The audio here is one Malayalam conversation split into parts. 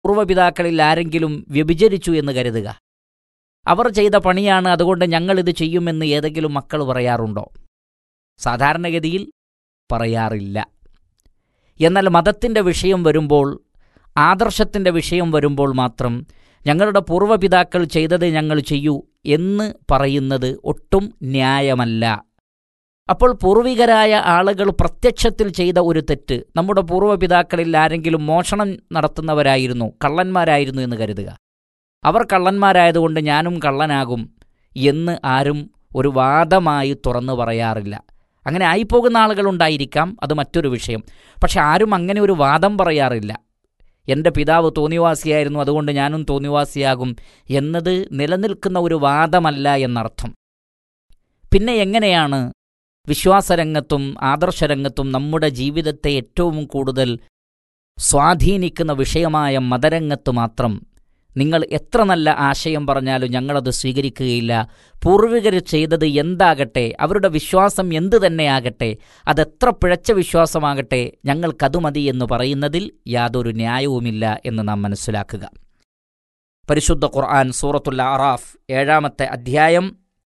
പൂർവ്വപിതാക്കളിൽ ആരെങ്കിലും വ്യഭിചരിച്ചു എന്ന് കരുതുക അവർ ചെയ്ത പണിയാണ് അതുകൊണ്ട് ഞങ്ങളിത് ചെയ്യുമെന്ന് ഏതെങ്കിലും മക്കൾ പറയാറുണ്ടോ സാധാരണഗതിയിൽ പറയാറില്ല എന്നാൽ മതത്തിൻ്റെ വിഷയം വരുമ്പോൾ ആദർശത്തിൻ്റെ വിഷയം വരുമ്പോൾ മാത്രം ഞങ്ങളുടെ പൂർവ്വപിതാക്കൾ ചെയ്തത് ഞങ്ങൾ ചെയ്യൂ എന്ന് പറയുന്നത് ഒട്ടും ന്യായമല്ല അപ്പോൾ പൂർവികരായ ആളുകൾ പ്രത്യക്ഷത്തിൽ ചെയ്ത ഒരു തെറ്റ് നമ്മുടെ പൂർവ്വപിതാക്കളിൽ ആരെങ്കിലും മോഷണം നടത്തുന്നവരായിരുന്നു കള്ളന്മാരായിരുന്നു എന്ന് കരുതുക അവർ കള്ളന്മാരായതുകൊണ്ട് ഞാനും കള്ളനാകും എന്ന് ആരും ഒരു വാദമായി തുറന്നു പറയാറില്ല അങ്ങനെ ആയിപ്പോകുന്ന ആളുകളുണ്ടായിരിക്കാം അത് മറ്റൊരു വിഷയം പക്ഷെ ആരും അങ്ങനെ ഒരു വാദം പറയാറില്ല എൻ്റെ പിതാവ് തോന്നിവാസിയായിരുന്നു അതുകൊണ്ട് ഞാനും തോന്നിവാസിയാകും എന്നത് നിലനിൽക്കുന്ന ഒരു വാദമല്ല എന്നർത്ഥം പിന്നെ എങ്ങനെയാണ് വിശ്വാസരംഗത്തും ആദർശരംഗത്തും നമ്മുടെ ജീവിതത്തെ ഏറ്റവും കൂടുതൽ സ്വാധീനിക്കുന്ന വിഷയമായ മതരംഗത്ത് മാത്രം നിങ്ങൾ എത്ര നല്ല ആശയം പറഞ്ഞാലും ഞങ്ങളത് സ്വീകരിക്കുകയില്ല പൂർവികർ ചെയ്തത് എന്താകട്ടെ അവരുടെ വിശ്വാസം എന്തു തന്നെയാകട്ടെ അതെത്ര പിഴച്ച വിശ്വാസമാകട്ടെ ഞങ്ങൾക്കതു മതി എന്ന് പറയുന്നതിൽ യാതൊരു ന്യായവുമില്ല എന്ന് നാം മനസ്സിലാക്കുക പരിശുദ്ധ ഖുർആൻ സൂറത്തുൽ അറാഫ് ഏഴാമത്തെ അധ്യായം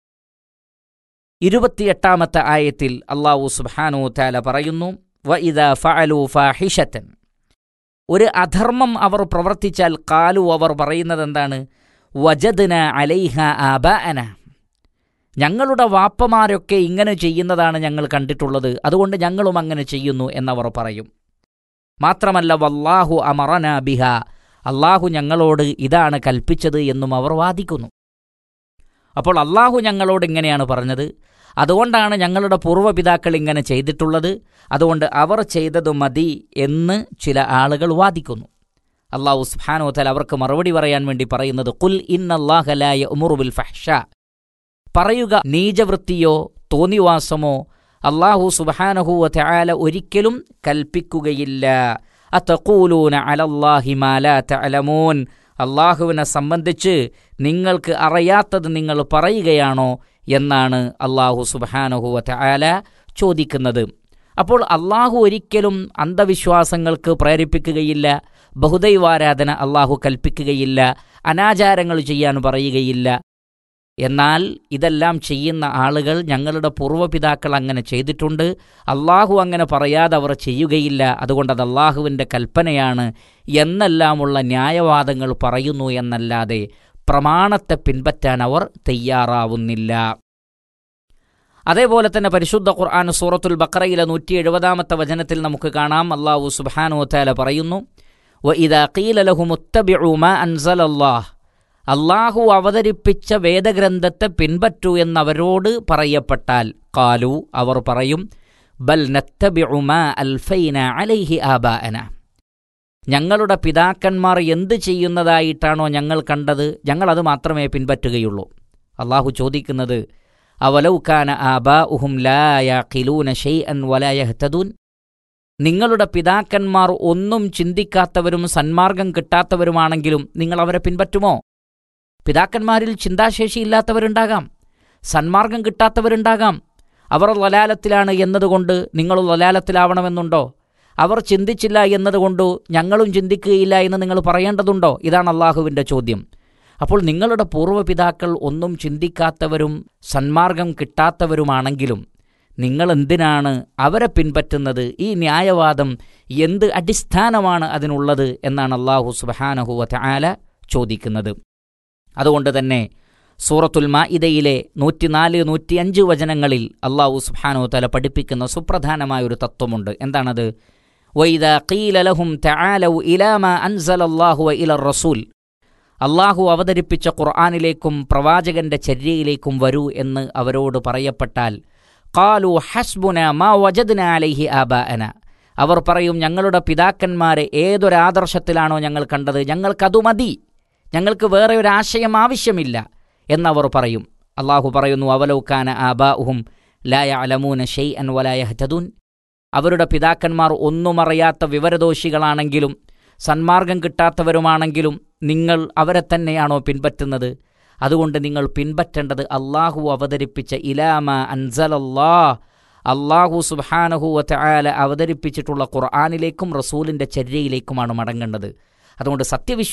ഇരുപത്തിയെട്ടാമത്തെ ആയത്തിൽ അള്ളാഹു സുബ്ഹാനു താല പറയുന്നു വ ഇദ ഫഅലു ഫാഹിഷത്തൻ ഒരു അധർമ്മം അവർ പ്രവർത്തിച്ചാൽ കാലു അവർ പറയുന്നത് എന്താണ് വജദ്ന അലൈഹ ആബാഅന ഞങ്ങളുടെ വാപ്പമാരൊക്കെ ഇങ്ങനെ ചെയ്യുന്നതാണ് ഞങ്ങൾ കണ്ടിട്ടുള്ളത് അതുകൊണ്ട് ഞങ്ങളും അങ്ങനെ ചെയ്യുന്നു എന്നവർ പറയും മാത്രമല്ല വല്ലാഹു അമറന ബിഹ അള്ളാഹു ഞങ്ങളോട് ഇതാണ് കൽപ്പിച്ചത് എന്നും അവർ വാദിക്കുന്നു അപ്പോൾ അള്ളാഹു ഞങ്ങളോട് ഇങ്ങനെയാണ് പറഞ്ഞത് അതുകൊണ്ടാണ് ഞങ്ങളുടെ പൂർവ്വപിതാക്കൾ ഇങ്ങനെ ചെയ്തിട്ടുള്ളത് അതുകൊണ്ട് അവർ ചെയ്തത് മതി എന്ന് ചില ആളുകൾ വാദിക്കുന്നു അള്ളാഹു സുബ്ഹാനഹു തആല അവർക്ക് മറുപടി പറയാൻ വേണ്ടി പറയുന്നത് കുൽ ഇന്നല്ലാഹലായ ഉമുറുബിൽ ഫഹ്ഷ പറയുക നീചവൃത്തിയോ തോന്നിവാസമോ അള്ളാഹു സുബ്ഹാനഹു തആല ഒരിക്കലും കൽപ്പിക്കുകയില്ല അതഖൂലൂന അലല്ലാഹി മാ ലാ തഅലമൂൻ അള്ളാഹുവിനെ സംബന്ധിച്ച് നിങ്ങൾക്ക് അറിയാത്തത് നിങ്ങൾ പറയുകയാണോ എന്നാണ് അള്ളാഹു സുബാനഹുവ തആല ചോദിക്കുന്നത് അപ്പോൾ അള്ളാഹു ഒരിക്കലും അന്ധവിശ്വാസങ്ങൾക്ക് പ്രേരിപ്പിക്കുകയില്ല ബഹുദൈവാരാധന അള്ളാഹു കൽപ്പിക്കുകയില്ല അനാചാരങ്ങൾ ചെയ്യാൻ പറയുകയില്ല എന്നാൽ ഇതെല്ലാം ചെയ്യുന്ന ആളുകൾ ഞങ്ങളുടെ പൂർവ്വപിതാക്കൾ അങ്ങനെ ചെയ്തിട്ടുണ്ട് അള്ളാഹു അങ്ങനെ പറയാതെ അവർ ചെയ്യുകയില്ല അതുകൊണ്ട് അത് അള്ളാഹുവിൻ്റെ കൽപ്പനയാണ് എന്നെല്ലാമുള്ള ന്യായവാദങ്ങൾ പറയുന്നു എന്നല്ലാതെ പ്രമാണത്തെ പിൻപറ്റാൻ അവർ തയ്യാറാവുന്നില്ല അതേപോലെ തന്നെ പരിശുദ്ധ ഖുർആൻ സൂറത്തുൽ ബക്രയിലെ നൂറ്റി എഴുപതാമത്തെ വചനത്തിൽ നമുക്ക് കാണാം അള്ളാഹു സുബ്ഹാനു താല പറയുന്നു വ ഇദാ ഖീല ലഹും ഉത്തബിഉ മാ അൻസലല്ലാഹ് അള്ളാഹു അവതരിപ്പിച്ച വേദഗ്രന്ഥത്തെ പിൻപറ്റൂ എന്നവരോട് പറയപ്പെട്ടാൽ കാലു അവർ പറയും ബൽ നത്തബിഉ മാ അൽഫൈന അലൈഹി ആബാഅന ഞങ്ങളുടെ പിതാക്കന്മാർ എന്ത് ചെയ്യുന്നതായിട്ടാണോ ഞങ്ങൾ കണ്ടത് ഞങ്ങളത് മാത്രമേ പിൻപറ്റുകയുള്ളൂ അള്ളാഹു ചോദിക്കുന്നത് അവലൗക്കാന ആബാ ഉഹും ലായാഖിലൂന ഷെയ്അൻ വലായഹ്തദൂൻ നിങ്ങളുടെ പിതാക്കന്മാർ ഒന്നും ചിന്തിക്കാത്തവരും സന്മാർഗം കിട്ടാത്തവരുമാണെങ്കിലും നിങ്ങൾ അവരെ പിൻപറ്റുമോ പിതാക്കന്മാരിൽ ചിന്താശേഷിയില്ലാത്തവരുണ്ടാകാം സന്മാർഗം കിട്ടാത്തവരുണ്ടാകാം അവർ ലലാലത്തിലാണ് എന്നതുകൊണ്ട് നിങ്ങൾ ലലാലത്തിലാവണമെന്നുണ്ടോ അവർ ചിന്തിച്ചില്ല എന്നതുകൊണ്ട് ഞങ്ങളും ചിന്തിക്കുകയില്ല എന്ന് നിങ്ങൾ പറയേണ്ടതുണ്ടോ ഇതാണ് അള്ളാഹുവിൻ്റെ ചോദ്യം അപ്പോൾ നിങ്ങളുടെ പൂർവ്വപിതാക്കൾ ഒന്നും ചിന്തിക്കാത്തവരും സന്മാർഗം കിട്ടാത്തവരുമാണെങ്കിലും നിങ്ങൾ എന്തിനാണ് അവരെ പിൻപറ്റുന്നത് ഈ ന്യായവാദം എന്ത് അടിസ്ഥാനമാണ് അതിനുള്ളത് എന്നാണ് അള്ളാഹു സുബാനഹുവ ആല ചോദിക്കുന്നത് അതുകൊണ്ട് തന്നെ സൂറത്തുൽ മാഇദയിലെ നൂറ്റിനാല് നൂറ്റിയഞ്ച് വചനങ്ങളിൽ അള്ളാഹു സുബ്ഹാനഹു തല പഠിപ്പിക്കുന്ന സുപ്രധാനമായ ഒരു തത്വമുണ്ട് എന്താണത് വൈദ ഖീലലഹും തആലൗ ഇലാമ അൻസലല്ലാഹു ഇല റസൂൽ അള്ളാഹു അവതരിപ്പിച്ച ഖുർആാനിലേക്കും പ്രവാചകന്റെ ചര്യയിലേക്കും വരൂ എന്ന് അവരോട് പറയപ്പെട്ടാൽ ഖാലു ഹസ്ബുന മാ വജദ്ന അലൈഹി ആബാഅന അവർ പറയും ഞങ്ങളുടെ പിതാക്കന്മാരെ ഏതൊരാദർശത്തിലാണോ ഞങ്ങൾ കണ്ടത് ഞങ്ങൾക്കതു മതി ഞങ്ങൾക്ക് വേറെ ഒരു ആശയം ആവശ്യമില്ല എന്നവർ പറയും അള്ളാഹു പറയുന്നു അവലൗക്കാന ആബാഉഹും ലായ അലമൂന ഷെയ് അൻ വലായഹ്തദൂൻ അവരുടെ പിതാക്കന്മാർ ഒന്നും അറിയാത്ത വിവരദോഷികളാണെങ്കിലും സന്മാർഗം കിട്ടാത്തവരുമാണെങ്കിലും നിങ്ങൾ അവരെ തന്നെയാണോ പിൻപറ്റുന്നത് അതുകൊണ്ട് നിങ്ങൾ പിൻപറ്റേണ്ടത് അള്ളാഹു അവതരിപ്പിച്ച ഇലാമ അൻസലല്ലാ അള്ളാഹു സുബാനഹു വല അവതരിപ്പിച്ചിട്ടുള്ള ഖുർആാനിലേക്കും റസൂലിൻ്റെ ചര്യയിലേക്കുമാണ് മടങ്ങേണ്ടത് അതുകൊണ്ട് സത്യവിശ്വാസം